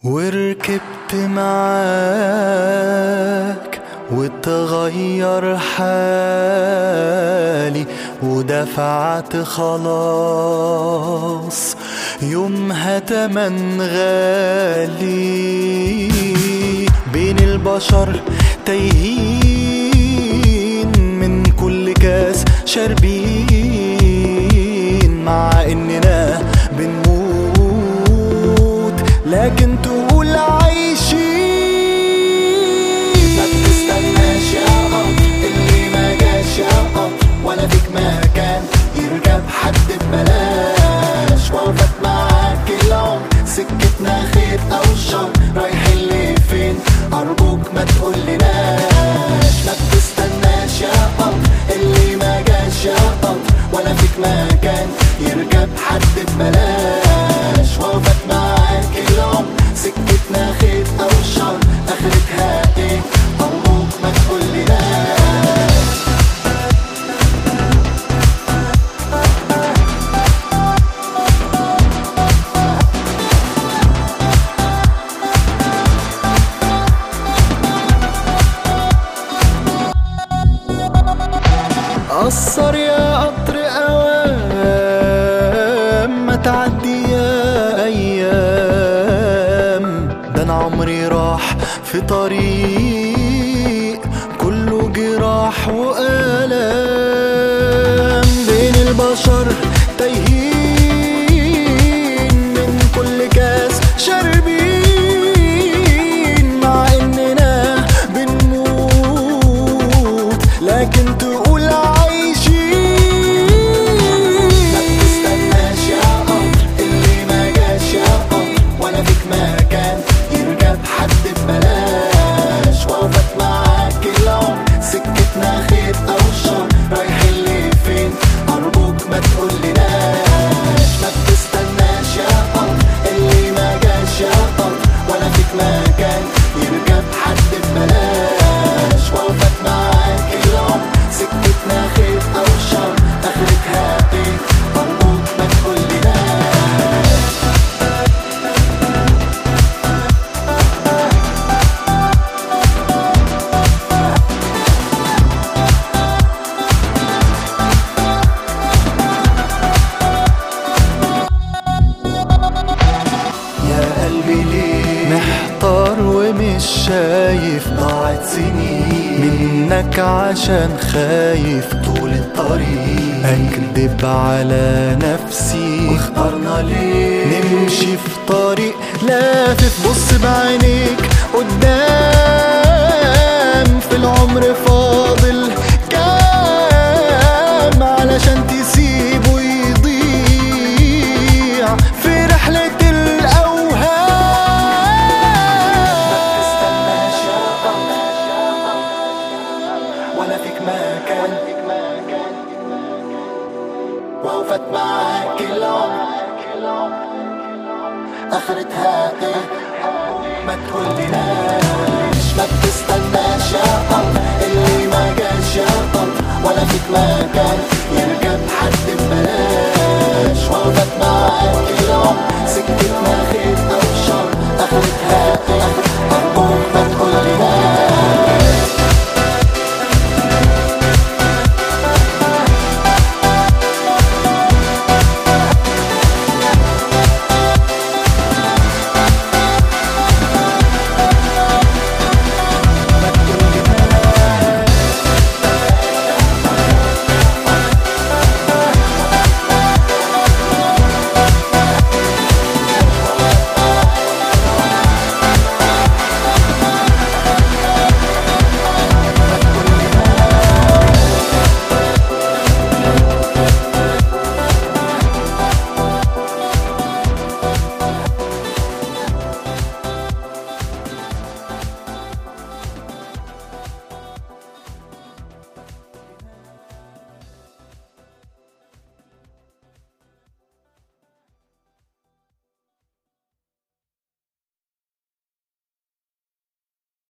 وركبت معاك وتغير حالي ودفعت خلاص يومها تمن غالي بين البشر تايهين من كل كاس شاربين مع اننا بنموت لكن تقول عايشين ما بتستناش يا قمر اللي ما جاش يا قمر ولا فيك مكان يركب حد ببلاش وقفت معاك العمر سكتنا خير او شر رايحين لفين ارجوك ما تقولناش ما بتستناش يا قمر اللي ما جاش يا قمر ولا فيك مكان يركب حد ببلاش وقفت معاك العمر سكتنا خير او شر اخرتها ايه ارجوك ما تقولناش قصر يا قطر اوام ما تعدي يا ايام ده انا عمري راح في طريق كله جراح والام بين البشر تايهين من كل كاس شاربين مع اننا بنموت لكن تقول عايشين ما بتستناش يا قمر اللي ما جاش يا قمر ولا فيك مكان يركب حد ببلاش وقفت معاك العمر سكتنا خير او شر رايحين لفين ارجوك ما تقولناش ما بتستناش يا قمر اللي ما جاش يا قمر ولا فيك مكان يركب حد ببلاش وقفت معاك العمر سكتنا خير او شر اخرتها ايه ارجوك ما تقولناش يا قلبي ليه محتار ومش شايف ضاعت سنين منك عشان خايف طول الطريق اكدب على نفسي واخترنا ليه نمشي في طريق لافف بص بعينيك قدام في العمر فاضل كام علشان تسيبه يضيع في رحلة الأوهام ما تستناش يا ولا فيك مكان وقفت معاك العمر اخرتها ايه ما تقولناش ما بتستناش يا قمر اللي ما جاش يا قمر ولا فيك مكان يركب حد ببلاش وقفت معاك العمر سكتنا خير